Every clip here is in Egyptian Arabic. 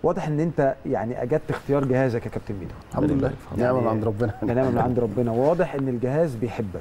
واضح ان انت يعني اجدت اختيار جهازك يا كابتن ميدو الحمد لله نعمه من عند ربنا ده نعمه من عند ربنا وواضح ان الجهاز بيحبك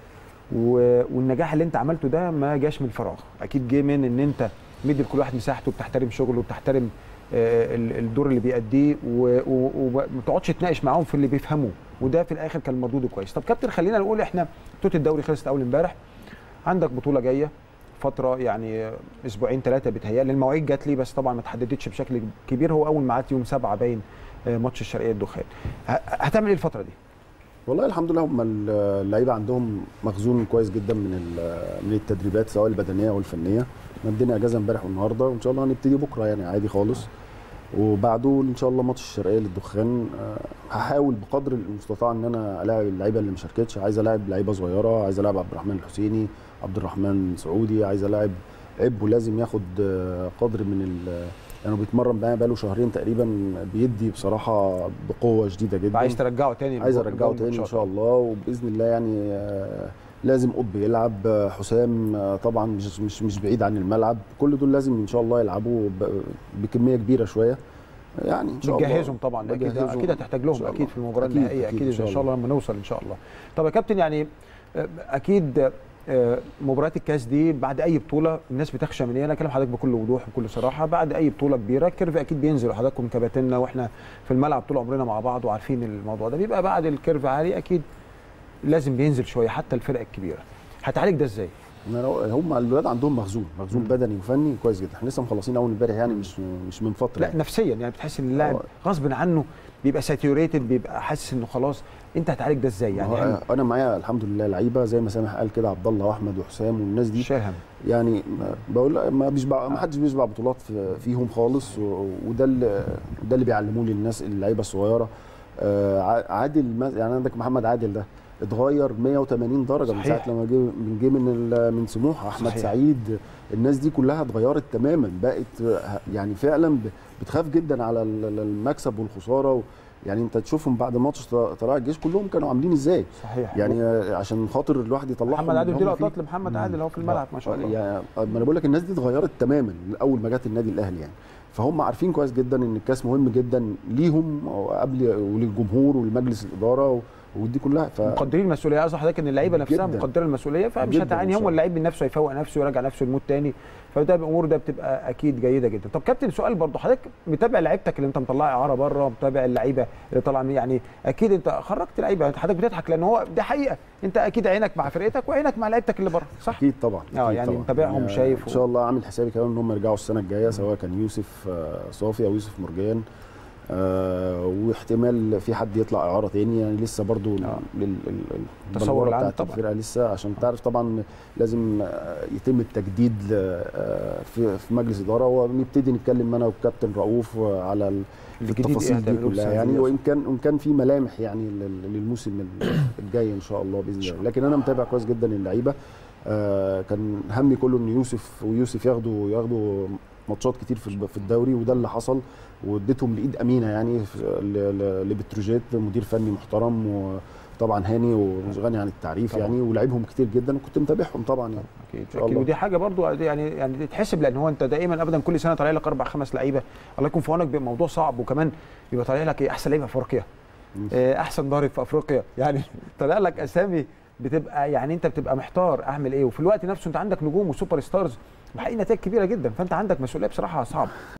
و... والنجاح اللي انت عملته ده ما جاش من فراغ اكيد جه من ان انت مدي لكل واحد مساحته بتحترم شغله وبتحترم آه، ال- الدور اللي بيأديه و- و- وما تقعدش تناقش معاهم في اللي بيفهموه وده في الاخر كان مردوده كويس طب كابتن خلينا نقول احنا بطوله الدوري خلصت اول امبارح عندك بطوله جايه فتره يعني اسبوعين ثلاثه بتهيألي المواعيد جات لي بس طبعا ما تحددتش بشكل كبير هو اول ميعاد يوم سبعة باين آه، ماتش الشرقيه الدخان ه- هتعمل ايه الفتره دي؟ والله الحمد لله هم اللعيبه عندهم مخزون كويس جدا من ال- من التدريبات سواء البدنيه او الفنيه مدينا اجازه امبارح والنهارده وان شاء الله هنبتدي بكره يعني عادي خالص وبعده ان شاء الله ماتش الشرقيه للدخان آه، هحاول بقدر المستطاع ان انا الاعب اللعيبه اللي ما شاركتش عايز الاعب لعيبه صغيره عايز الاعب عبد الرحمن الحسيني عبد الرحمن سعودي عايز الاعب عبو لازم ياخد آه، قدر من ال يعني بيتمرن معايا بقاله شهرين تقريبا بيدي بصراحه بقوه شديده جدا عايز ترجعه تاني عايز للجو- ارجعه الجو تاني ان شاء الله وباذن الله يعني آه، لازم قطب يلعب آه، حسام آه، طبعا مش مش مش بعيد عن الملعب كل دول لازم ان شاء الله يلعبوا ب- بكميه كبيره شويه يعني ان شاء الله بتجهزهم طبعا اكيد بجهزهم اكيد هتحتاج إن لهم شاء اكيد الله. في المباراه أكيد، النهائيه أكيد اكيد إن شاء ان شاء الله لما نوصل ان شاء الله طب يا كابتن يعني آه، اكيد آه، مباريات الكاس دي بعد اي بطوله الناس بتخشى من ايه انا اكلم حضرتك بكل وضوح وبكل صراحه بعد اي بطوله كبيره الكيرف اكيد بينزل وحضراتكم كباتننا واحنا في الملعب طول عمرنا مع بعض وعارفين الموضوع ده بيبقى بعد الكيرف عالي اكيد لازم بينزل شويه حتى الفرق الكبيره هتعالج ده ازاي؟ إن أنا- هم الولاد عندهم مخزون مخزون مم. بدني وفني كويس جدا احنا لسه مخلصين اول امبارح يعني مش مش من فتره لا يعني. نفسيا يعني بتحس ان اللاعب آه. غصب عنه بيبقى ساتيوريتد بيبقى حاسس انه خلاص انت هتعالج ده ازاي يعني يعني انا معايا الحمد لله لعيبه زي ما سامح قال كده عبد الله واحمد وحسام والناس دي شايل هم يعني ما- بقول ما بيشبع ما حدش بيشبع بطولات في- فيهم خالص و- وده اللي ده اللي بيعلموه للناس اللعيبه الصغيره آه، ع- عادل مز- يعني عندك محمد عادل ده اتغير 180 درجه من صحيح. ساعه لما جه من جه من ال- من سموحه احمد صحيح. سعيد الناس دي كلها اتغيرت تماما بقت آه، يعني فعلا ب- بتخاف جدا على ال- ال- المكسب والخساره و يعني انت تشوفهم بعد ماتش ط- طلائع الجيش كلهم كانوا عاملين ازاي صحيح يعني آه، عشان خاطر الواحد يطلعهم محمد من عادل اللي دي هم فيه. لقطات لمحمد عادل اهو في الملعب ما شاء الله يعني ما انا بقول لك الناس دي اتغيرت تماما اول ما جت النادي الاهلي يعني فهم عارفين كويس جدا ان الكاس مهم جدا ليهم قبل وللجمهور ولمجلس الاداره و- ودي كلها ف مقدرين المسؤوليه قصدي حضرتك ان اللعيبه نفسها جداً. مقدره المسؤوليه فمش جداً هتعاني إن هم شاء اللعيب من نفسه يفوق نفسه ويراجع نفسه المود تاني فده الامور ده بتبقى اكيد جيده جدا طب كابتن سؤال برضه حضرتك متابع لعيبتك اللي انت مطلعها اعاره بره متابع اللعيبه اللي طالعه من- يعني اكيد انت خرجت لعيبه أنت حضرتك بتضحك لان هو دي حقيقه انت اكيد عينك مع فرقتك وعينك مع لعيبتك اللي بره صح اكيد طبعا اه أكيد يعني طبعاً. متابعهم يعني شايف ان شاء الله عامل حسابي كمان ان هم يرجعوا السنه الجايه سواء كان يوسف آه، صافي او يوسف مرجان آه واحتمال في حد يطلع اعاره تاني يعني لسه برضو ال- آه. ال- ال- ال- التصور البلورة العام بتاعت طبعاً. الفرقه لسه عشان تعرف طبعا لازم آه، يتم التجديد آه، في في مجلس اداره ونبتدي نتكلم انا والكابتن رؤوف آه، على ال- الجديد إيه التفاصيل دي هتعملوه كلها السنة يعني دي وان كان وان كان في ملامح يعني لل- للموسم الجاي ان شاء الله باذن الله لكن انا متابع كويس جدا اللعيبه آه، كان همي كله ان يوسف ويوسف ياخدوا ياخدوا ماتشات كتير في الب- في الدوري وده اللي حصل واديتهم لايد امينه يعني في- ل- ل- لبتروجيت مدير فني محترم وطبعا هاني ومش غني عن التعريف طبعاً. يعني ولعبهم كتير جدا وكنت متابعهم طبعا يعني اكيد شاء اكيد الله. ودي حاجه برضو يعني يعني تتحسب لان هو انت دائما ابدا كل سنه طالع لك اربع خمس لعيبه الله يكون في عونك بيبقى موضوع صعب وكمان يبقى طالع لك ايه احسن لعيبه في افريقيا مم. آه، احسن ضارب في افريقيا يعني طالع لك اسامي بتبقى يعني انت بتبقى محتار اعمل ايه وفي الوقت نفسه انت عندك نجوم وسوبر ستارز محققين نتائج كبيره جدا فانت عندك مسؤوليه بصراحه صعبه